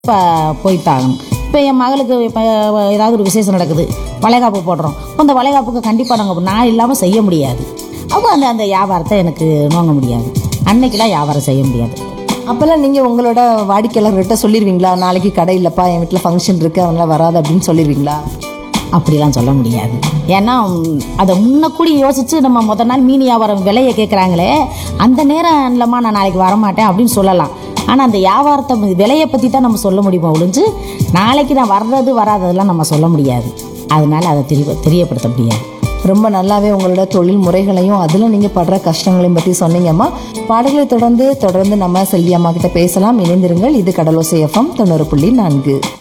இப்போ போய்த்தாகணும் இப்போ என் மகளுக்கு இப்போ ஏதாவது ஒரு விசேஷம் நடக்குது வளைகாப்பு போடுறோம் அந்த வளைகாப்புக்கு கண்டிப்பாக நாங்கள் நான் இல்லாமல் செய்ய முடியாது அப்போ அந்த அந்த வியாபாரத்தை எனக்கு நோங்க முடியாது அன்னைக்கெல்லாம் வியாபாரம் செய்ய முடியாது அப்போல்லாம் நீங்கள் உங்களோட வாடிக்கையாளர்கிட்ட சொல்லிடுவீங்களா நாளைக்கு கடை இல்லைப்பா என் வீட்டில் ஃபங்க்ஷன் இருக்குது அதனால வராது அப்படின்னு சொல்லிடுவீங்களா அப்படிலாம் சொல்ல முடியாது ஏன்னா ம், அதை முன்னக்கூடி யோசித்து நம்ம முத நாள் மீன் வியாபாரம் விலையை கேட்குறாங்களே அந்த நேரம் இல்லைம்மா நான் நாளைக்கு வரமாட்டேன் அப்படின்னு சொல்லலாம் ஆனால் அந்த வியாபாரத்தை பத்தி- விலையை பற்றி தான் நம்ம சொல்ல முடியுமா ஒழிஞ்சு நாளைக்கு நான் வர்றது வராததெல்லாம் நம்ம சொல்ல முடியாது அதனால அதை தெரிய தெரியப்படுத்த முடியாது ரொம்ப நல்லாவே உங்களோட தொழில் முறைகளையும் அதில் நீங்கள் படுற கஷ்டங்களையும் பற்றி சொன்னீங்கம்மா பாடல்களை தொடர்ந்து தொடர்ந்து நம்ம செல்வி அம்மா கிட்ட பேசலாம் இணைந்திருங்கள் இது கடலோசை எஃப்எம் தொண்ணூறு புள்ளி நான்கு